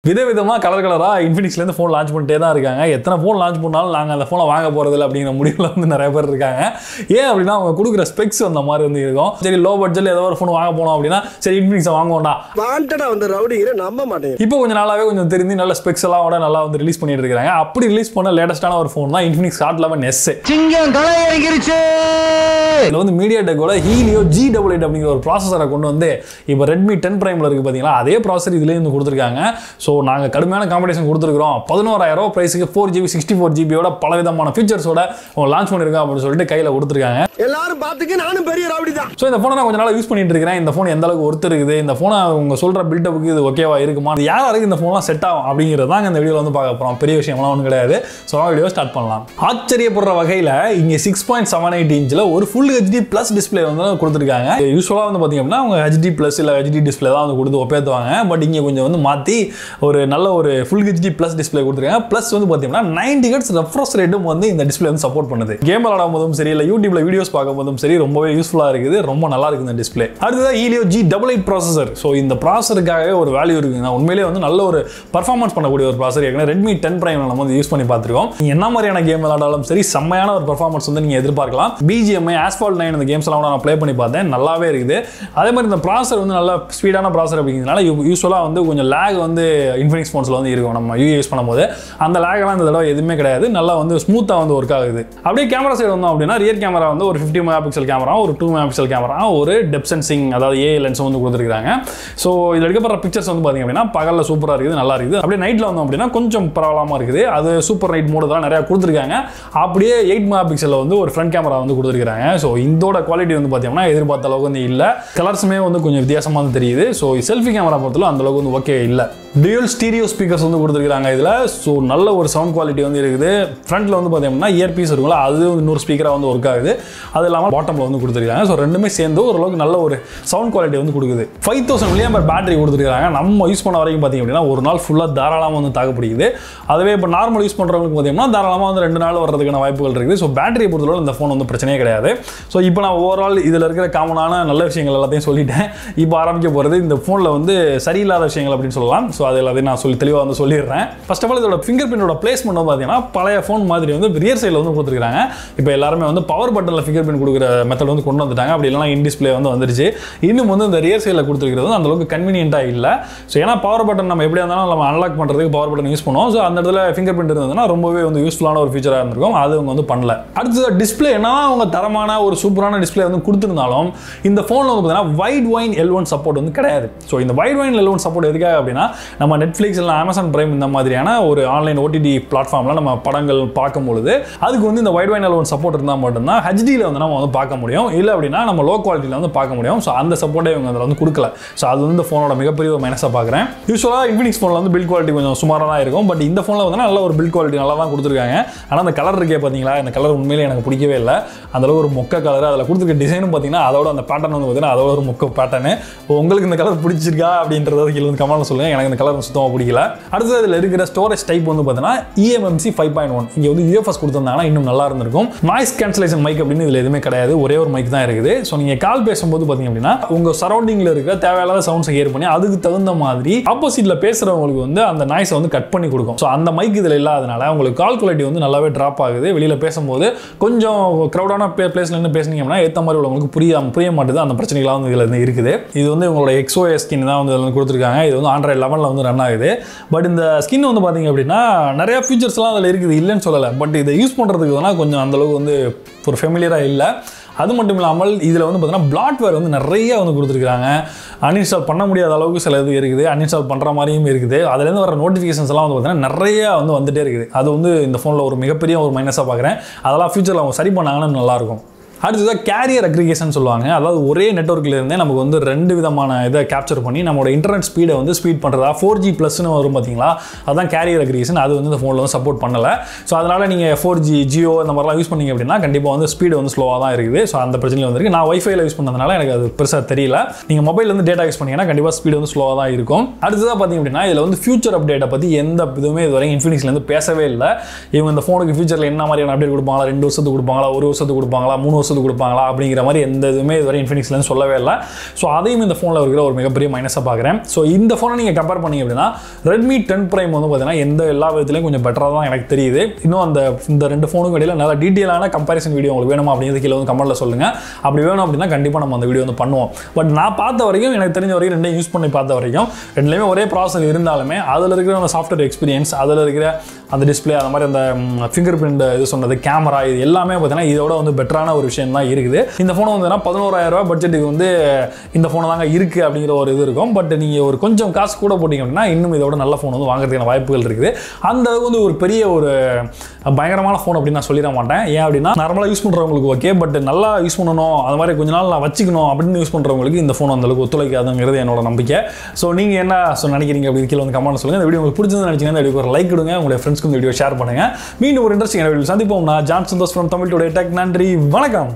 விதவிதமாக கலர் கலராக இன்ஃபினிக்ஸ்லேருந்து phone launch பண்ணிட்டே தான் இருக்காங்க எத்தனை ஃபோன் லான்ச் பண்ணாலும் நாங்கள் அந்த ஃபோனை வாங்க போகிறதில்ல அப்படிங்கிற முடிவில் வந்து நிறைய பேர் இருக்காங்க ஏன் அப்படின்னா அவங்க கொடுக்குற ஸ்பெக்ஸ் அந்த மாதிரி வந்து இருக்கும் சரி லோ பட்ஜெட்டில் ஏதோ ஒரு ஃபோன் வாங்க போனோம் அப்படின்னா சரி இன்ஃபினிக்ஸை வாங்குவோம்டா வாண்டடா வந்த ரவுடிங்கிற நம்ப மாட்டேன் இப்போ கொஞ்சம் நாளாவே கொஞ்சம் தெரிஞ்சு நல்ல ஸ்பெக்ஸ் எல்லாம் கூட நல்லா வந்து ரிலீஸ் பண்ணிட்டு இருக்காங்க அப்படி ரிலீஸ் பண்ண லேட்டஸ்டான ஒரு ஃபோன் தான் இன்ஃபினிக்ஸ் ஹாட் லெவன் எஸ் சிங்கம் களை இறங்கிருச்சு இதில் வந்து மீடியா டெக்கோட ஹீலியோ ஜி டபுள் எயிட் அப்படிங்கிற ஒரு ப்ராசஸரை கொண்டு வந்து இப்போ ரெட்மி டென் ப்ரைமில் இருக்குது பார்த்தீங்களா அதே ப்ராசஸர் இதுலேயே வந்து கொடுத்துருக்காங்க ஸோ நாங்கள் கடுமையான காம்படிஷன் கொடுத்துருக்கோம் பதினோராயிரம் ரூபாய் ப்ரைஸுக்கு ஃபோர் ஜிபி சிக்ஸ்டி ஃபோர் ஜிபியோட பல விதமான ஃபீச்சர்ஸோட லான்ச் பண்ணியிருக்கோம் அப்படின்னு சொல்லிட்டு கையில் கொடுத்துருக்காங்க எல்லாரும் பாத்துக்க நானும் பெரிய ரவுடி தான் ஸோ இந்த ஃபோனை நான் கொஞ்ச நாள் யூஸ் பண்ணிட்டு இருக்கிறேன் இந்த ஃபோன் எந்த அளவுக்கு ஒருத்தர் இருக்குது இந்த ஃபோனை அவங்க சொல்கிற பில்டப்புக்கு இது ஓகேவா இருக்குமா இது யாருக்கு இந்த ஃபோன்லாம் செட் ஆகும் அப்படிங்கிறது தான் இந்த வீடியோவில் வந்து பார்க்க போகிறோம் பெரிய விஷயம்லாம் ஒன்றும் கிடையாது ஸோ வீடியோ ஸ்டார்ட் பண்ணலாம் ஆச்சரியப்படுற வகையில் இங்கே சிக்ஸ் பாயிண்ட் செவன் எயிட் இன்ச்சில் ஒரு ஃபுல் ஹெச்டி ப்ளஸ் டிஸ்பிளே வந்து கொடுத்துருக்காங்க யூஸ்வலாக வந்து பார்த்தீங்க அப்படின்னா அவங்க ஹெச்டி ப்ளஸ் இல்லை ஹெச்டி டிஸ்பிளே தான் வந்து கொடுத்து ஒப்பேற்றுவாங்க பட் இங்கே கொஞ்சம் வந்து மாற்றி ஒரு நல்ல ஒரு ஃபுல் ஹெச்டி ப்ளஸ் டிஸ்பிளே கொடுத்துருக்காங்க ப்ளஸ் வந்து பார்த்தீங்கன்னா நைன்டி ஹெட்ஸ் ரெஃப்ரெஷ் ரேட்டும் வந்து இந்த டிஸ்பிளே வந்து சப்போர்ட் பண்ணுது கேம் விளாடும் போதும் சரி இல்லை யூடியூப்ல வீடியோஸ் பார்க்கும் போதும் சரி ரொம்பவே யூஸ்ஃபுல்லாக இருக்குது ரொம்ப நல்லா இருக்குது இந்த டிஸ்பிளே அடுத்தது Helio G double eight processor so இந்த ப்ராசருக்காகவே ஒரு வேல்யூ இருக்குங்க உண்மையிலேயே வந்து நல்ல ஒரு பர்ஃபார்மன்ஸ் பண்ணக்கூடிய ஒரு ப்ராசர் ஏற்கனவே ரெட்மி டென் பிரைம் நம்ம வந்து யூஸ் பண்ணி பார்த்துருக்கோம் நீங்க என்ன மாதிரியான கேம் விளாடாலும் சரி செம்மையான ஒரு பர்ஃபார்மன்ஸ் வந்து நீங்கள் எதிர்பார்க்கலாம் பிஜிஎம்ஐ ஆஸ்பால் நைன் இந்த கேம்ஸ் எல்லாம் கூட நான் ப்ளே பண்ணி பார்த்தேன் நல்லாவே இருக்குது அதே மாதிரி இந்த ப்ராசர் வந்து நல்ல ஸ்பீடான ப்ராசர் அப்படிங்கிறதுனால யூஸ்வலாக வந்து கொஞ்சம் லேக் வந்து இன்ஃபினிக்ஸ் ஃபோன்ஸில் வந்து இருக்கும் நம்ம யூ யூஸ் பண்ணும்போது அந்த லேக்லாம் இந்த தடவை எதுவுமே கிடையாது நல்லா வந்து ஸ்மூத்தாக வந்து ஒர்க் ஆகுது அப்படியே கேமரா சைடு வந்தோம் அப்படின்னா ரியர் கேமரா வந்து ஒரு ஃபிஃப்டி மெகா பிக்சல் கேமரா ஒரு டூ மெகா பிக்சல் கேமரா ஒரு டெப் சென்சிங் அதாவது ஏ லென்ஸ் வந்து கொடுத்துருக்காங்க ஸோ இதில் எடுக்கப்படுற பிக்சர்ஸ் வந்து பார்த்தீங்க அப்படின்னா பகலில் சூப்பராக இருக்குது நல்லா இருக்குது அப்படியே நைட்டில் வந்தோம் அப்படின்னா கொஞ்சம் பரவாயில்லாமல் இருக்குது அது சூப்பர் நைட் மோடு தான் நிறையா கொடுத்துருக்காங்க அப்படியே எயிட் மெகா பிக்சலில் வந்து ஒரு ஃப்ரண்ட் கேமரா வந்து கொடுத்துருக்காங்க ஸோ இதோட குவாலிட்டி வந்து பார்த்தீங்கன்னா எதிர்பார்த்த அளவுக்கு வந்து இல்லை கலர்ஸுமே வந்து கொஞ்சம் வித்தியாசமாக வந்து தெரியுது ஸோ செல்ஃபி கேமரா பொறுத்தவரை அந்த அளவுக்கு வந்து ஓகே இல்லை டியூல் ஸ்டீரியோ ஸ்பீக்கர்ஸ் வந்து கொடுத்துருக்காங்க இதில் ஸோ நல்ல ஒரு சவுண்ட் குவாலிட்டி வந்து இருக்குது ஃப்ரண்ட்டில் வந்து பார்த்தீங்கன்னா இயர் பீஸ் இருக்குல்ல அது இன்னொரு ஸ்பீக்கராக வந்து ஒர்க் ஆகுது அது இல்லாமல் பாட்டமில் வந்து கொடுத்துருக்காங்க ஸோ ரெண்டுமே சேர்ந்து ஓரளவுக்கு நல்ல ஒரு சவுண்ட் குவாலிட்டி வந்து கொடுக்குது ஃபைவ் தௌசண்ட் மில்லியம் பேட்டரி கொடுத்துருக்காங்க நம்ம யூஸ் பண்ண வரைக்கும் பார்த்தீங்க அப்படின்னா ஒரு நாள் ஃபுல்லாக தாராளமாக வந்து தாக்கு பிடிக்குது அதுவே இப்போ நார்மல் யூஸ் பண்ணுறவங்களுக்கு பார்த்தீங்கன்னா தாராளமாக வந்து ரெண்டு நாள் வர்றதுக்கான வாய்ப்புகள் இருக்குது ஸோ பேட்டரியை பொறுத்தளவு இந்த ஃபோன் வந்து பிரச்சனையே கிடையாது ஸோ இப்போ நான் ஓவரால் இதில் இருக்கிற காமனான நல்ல விஷயங்கள் எல்லாத்தையும் சொல்லிட்டேன் இப்போ ஆரம்பிக்க போகிறது இந்த ஃபோனில் வந்து சரியில்லாத விஷயங்கள் அப்படின்னு சொல்லலாம் ஸோ அது எல்லாத்தையும் நான் சொல்லி தெளிவாக வந்து சொல்லிடுறேன் ஃபர்ஸ்ட் ஆஃப் ஆல் இதோட ஃபிங்கர் பிரிண்டோட பிளேஸ்மெண்ட் வந்து பார்த்தீங்கன்னா பழைய ஃபோன் மாதிரி வந்து ரியர் சைடில் வந்து கொடுத்துருக்காங்க இப்போ எல்லாருமே வந்து பவர் பட்டனில் ஃபிங்கர் பிரிண்ட் கொடுக்குற மெத்தட் வந்து கொண்டு வந்துட்டாங்க அப்படி இல்லைனா இன் டிஸ்பிளே வந்து வந்துருச்சு இன்னும் வந்து இந்த ரியர் சைடில் கொடுத்துருக்கிறது வந்து அந்த அளவுக்கு கன்வீனியன்ட்டாக இல்லை ஸோ ஏன்னா பவர் பட்டன் நம்ம எப்படியா இருந்தாலும் நம்ம அன்லாக் பண்ணுறதுக்கு பவர் பட்டன் யூஸ் பண்ணுவோம் ஸோ அந்த இடத்துல ஃபிங்கர் பிரிண்ட் இருந்ததுன்னா ரொம்பவே வந்து யூஸ்ஃபுல்லான ஒரு ஃபீச்சராக இருந்திருக்கும் அது அவங்க வந்து பண்ணல அடுத்தது டிஸ்பிளே என்ன அவங்க தரமான ஒரு சூப்பரான டிஸ்பிளே வந்து கொடுத்துருந்தாலும் இந்த ஃபோனில் வந்து பார்த்தீங்கன்னா Widevine L one support வந்து கிடையாது ஸோ இந்த Widevine L one support எதுக்காக அப்படின்னா நம்ம நெட்ஃப்ளிக்ஸ் இல்லை அமேசான் பிரைம் இந்த மாதிரியான ஒரு ஆன்லைன் ஓடிடி பிளாட்ஃபார்மில் நம்ம படங்கள் பார்க்கும் பொழுது அதுக்கு வந்து இந்த Widevine L one support இருந்தால் மட்டும்தான் ஹெச்டியில் வந்து நம்ம வந்து பார்க்க முடியும் இல்லை அப்படின்னா நம்ம லோ குவாலிட்டியில் வந்து பார்க்க முடியும் ஸோ அந்த சப்போர்ட்டே இவங்க அதில் வந்து கொடுக்கல ஸோ அது வந்து இந்த ஃபோனோட மிகப்பெரிய ஒரு மைனஸாக பார்க்குறேன் யூஸ்வலாக இன்ஃபினிக்ஸ் ஃபோனில் வந்து பில் குவாலிட்டி கொஞ்சம் சுமாராக தான் இருக்கும் பட் இந்த ஃபோனில் வந்து நல்ல ஒரு பில் குவாலிட்டி நல்லா தான் கொடுத்துருக்காங்க ஆனால் அந்த கலர் இருக்கே பார்த்தீங்களா இந்த கலர் உண்மையிலே எனக்கு பிடிக்கவே இல்லை அந்த அளவு ஒரு மொக்க கலர் அதில் கொடுத்துருக்க டிசைனும் பார்த்தீங்கன்னா அதோட அந்த பேட்டர்ன் வந்து பார்த்தீங்கன்னா அதோட ஒரு மொக்க பேட்டர்னு உங்களுக்கு இந்த கலர் பிடிச்சிருக்கா அப்படின்றத கீழே வந்து கமெண்ட்ல சொல்லுங்கள் எனக்கு இந்த கலர் சுத்தமாக பிடிக்கல அடுத்தது இதில் இருக்கிற ஸ்டோரேஜ் டைப் வந்து பார்த்தீங்கன்னா இஎம்எம்சி ஃபைவ் பாயிண்ட் ஒன் இங்கே வந்து யூஎஃப்எஸ் கொடுத்துருந்தாங்கன்னா இன்னும் நல்லா இருந்திருக்கும் நாய்ஸ் கேன்சலேஷன் மைக் அப்படின்னு இதில் எதுவுமே கிடையாது ஒரே ஒரு மைக் தான் இருக்குது ஸோ நீங்கள் கால் பேசும்போது பார்த்தீங்க அப்படின்னா உங்கள் சரௌண்டிங்கில் இருக்க தேவையில்லாத சவுண்ட்ஸை ஹியர் பண்ணி அதுக்கு தகுந்த மாதிரி ஆப்போசிட்டில் பேசுகிறவங்களுக்கு வந்து அந்த நாய்ஸை வந்து கட் பண்ணி கொடுக்கும் ஸோ அந்த மைக் இதில் இல்லாதனால உங்களுக்கு கால் குவாலிட்டி வந்து நல்லாவே ட்ராப் ஆகுது வெளியில் பேசும்போது கொஞ்சம் க்ரௌடான பிளேஸ்ல நின்று பேசுனீங்க அப்படின்னா ஏற்ற மாதிரி உள்ளவங்களுக்கு புரிய புரிய மாட்டுது அந்த பிரச்சனைகளாக வந்து இதில் இருந்து இருக்குது இது வந்து உங்களோட எக்ஸோஎஸ் ஸ்கின் தான் வந்து இதில் வந்து கொடுத்துருக்காங்க இது வந்து ஆண்ட்ராய்ட் லெவனில் வந்து ரன் ஆகுது பட் இந்த ஸ்கின் வந்து பார்த்தீங்க அப்படின்னா நிறைய ஃபீச்சர்ஸ்லாம் அதில் இருக்குது இல்லைன்னு சொல்லலை பட் இதை யூஸ் பண்ணுறதுக்கு வேணால் கொஞ்சம் அந்தளவுக்கு வந்து ஒரு ஃபெமிலியராக இல்லை அது மட்டும் இல்லாமல் இதில் வந்து பார்த்தீங்கன்னா பிளாட்வேர் வந்து நிறைய வந்து கொடுத்துருக்காங்க அன்இன்ஸ்டால் பண்ண முடியாத அளவுக்கு சில இது இருக்குது அன்இன்ஸ்டால் பண்ணுற மாதிரியும் இருக்குது அதுலேருந்து வர நோட்டிஃபிகேஷன்ஸ் எல்லாம் வந்து பார்த்தீங்கன்னா நிறைய வந்து வந்துட்டே இருக்குது அது வந்து இந்த ஃபோனில் ஒரு மிகப்பெரிய ஒரு மைனஸாக பார்க்குறேன் அதெல்லாம் ஃபியூச்சரில் அவங்க சரி பண்ணாங்கன்னா நல்லாயிருக்கும் அடுத்ததாக கேரியர் அக்ரிகேஷன் சொல்லுவாங்க அதாவது ஒரே நெட்ஒர்க்கில் இருந்தே நமக்கு வந்து ரெண்டு விதமான இதை கேப்சர் பண்ணி நம்மளோட இன்டர்நெட் ஸ்பீடை வந்து ஸ்பீட் பண்ணுறதா ஃபோர் ஜி ப்ளஸ்னு வரும் பார்த்தீங்களா அதான் கேரியர் அக்ரிகேஷன் அது வந்து இந்த ஃபோனில் வந்து சப்போர்ட் பண்ணலை ஸோ அதனால் நீங்கள் ஃபோர் ஜி ஜியோ இந்த மாதிரிலாம் யூஸ் பண்ணீங்க அப்படின்னா கண்டிப்பாக வந்து ஸ்பீடு வந்து ஸ்லோவாக தான் இருக்குது ஸோ அந்த பிரச்சனையில் வந்துருக்கு நான் ஒய்ஃபைல யூஸ் பண்ணதுனால எனக்கு அது பெருசாக தெரியல நீங்கள் மொபைல் வந்து டேட்டா யூஸ் பண்ணீங்கன்னா கண்டிப்பாக ஸ்பீடு வந்து ஸ்லோவாக தான் இருக்கும் அடுத்ததாக பார்த்தீங்க அப்படின்னா இதில் வந்து ஃபியூச்சர் அப்டேட்டை பற்றி எந்த இதுவுமே இது வரைக்கும் இன்ஃபினிக்ஸ்லேருந்து பேசவே இல்லை இவங்க இந்த ஃபோனுக்கு ஃபியூச்சரில் என்ன மாதிரியான அப்டேட் கொடுப்பாங்களா ரெண்டு வருஷத்துக்கு கொடுப்பாங்களா ஒரு வருஷத்துக்கு கொடுப்பாங்களா மூணு வருஷத்துக்கு வந்து கொடுப்பாங்களா அப்படிங்கிற மாதிரி எந்த இதுவுமே இதுவரை இன்ஃபினிக்ஸ்லேருந்து சொல்லவே இல்லை ஸோ அதையும் இந்த ஃபோனில் இருக்கிற ஒரு மிகப்பெரிய மைனஸாக பார்க்குறேன் ஸோ இந்த ஃபோனை நீங்கள் கம்பேர் பண்ணீங்க அப்படின்னா ரெட்மி டென் ப்ரைம் வந்து பார்த்தீங்கன்னா எந்த எல்லா விதத்துலையும் கொஞ்சம் பெட்டராக தான் எனக்கு தெரியுது இன்னும் அந்த இந்த ரெண்டு ஃபோனுக்கு இடையில நல்ல டீட்டெயிலான கம்பேரிசன் வீடியோ உங்களுக்கு வேணுமா அப்படிங்கிறது கீழே வந்து கமெண்ட்டில் சொல்லுங்கள் அப்படி வேணும் அப்படின்னா கண்டிப்பாக நம்ம அந்த வீடியோ வந்து பண்ணுவோம் பட் நான் பார்த்த வரைக்கும் எனக்கு தெரிஞ்ச வரைக்கும் ரெண்டையும் யூஸ் பண்ணி பார்த்த வரைக்கும் ரெண்டுலேயுமே ஒரே ப்ராசஸர் இருந்தாலுமே அதில் இருக்கிற அந்த சாஃப்ட்வேர் எக்ஸ்பீரியன்ஸ் அதில் இருக்கிற அந்த டிஸ்பிளே அந்த மாதிரி அந்த ஃபிங்கர் பிரிண்ட் இது சொன்னது கேமரா இது எல்லாமே பார்த்தீங்கன்னா இதோட வந்து பெட்டரான ஒரு விஷயம் தான் இருக்குது இந்த ஃபோன் வந்து பதினோராயிரம் ரூபாய் பட்ஜெட்டுக்கு வந்து இந்த ஃபோனை தாங்க இருக்குது அப்படிங்கிற ஒரு இது இருக்கும் பட் நீங்கள் ஒரு கொஞ்சம் காசு கூட போட்டிங்க அப்படின்னா இன்னும் இதோட நல்ல ஃபோன் வந்து வாங்குறதுக்கான வாய்ப்புகள் இருக்குது அந்த அளவுக்கு வந்து ஒரு பெரிய ஒரு பயங்கரமான ஃபோன் அப்படின்னு நான் சொல்லிட மாட்டேன் ஏன் அப்படின்னா நார்மலாக யூஸ் பண்ணுறவங்களுக்கு ஓகே பட் நல்லா யூஸ் பண்ணணும் அது மாதிரி கொஞ்ச நாள் நான் வச்சுக்கணும் அப்படின்னு யூஸ் பண்ணுறவங்களுக்கு இந்த ஃபோன் அந்த அளவுக்கு ஒத்துழைக்காதுங்கிறது என்னோட நம்பிக்கை ஸோ நீங்கள் என்ன so நினைக்கிறீங்க அப்படின்னு கீழே வந்து கமெண்ட் சொல்லுங்கள் இந்த வீடியோ உங்களுக்கு பிடிச்சதுன்னு நினைச்சீங்கன்னா இந்த வீடியோ ஒரு லைக் கொடுங்க உங்களுடைய ஃப்ரெண்ட்ஸ்க்கு இந்த வீடியோ ஷேர் பண்ணுங்கள் மீண்டும் ஒரு இன்ட்ரெஸ்டிங் வீடியோ சந்திப்போம் நான் John Santhosh from Tamil today tech நன்றி வணக்கம்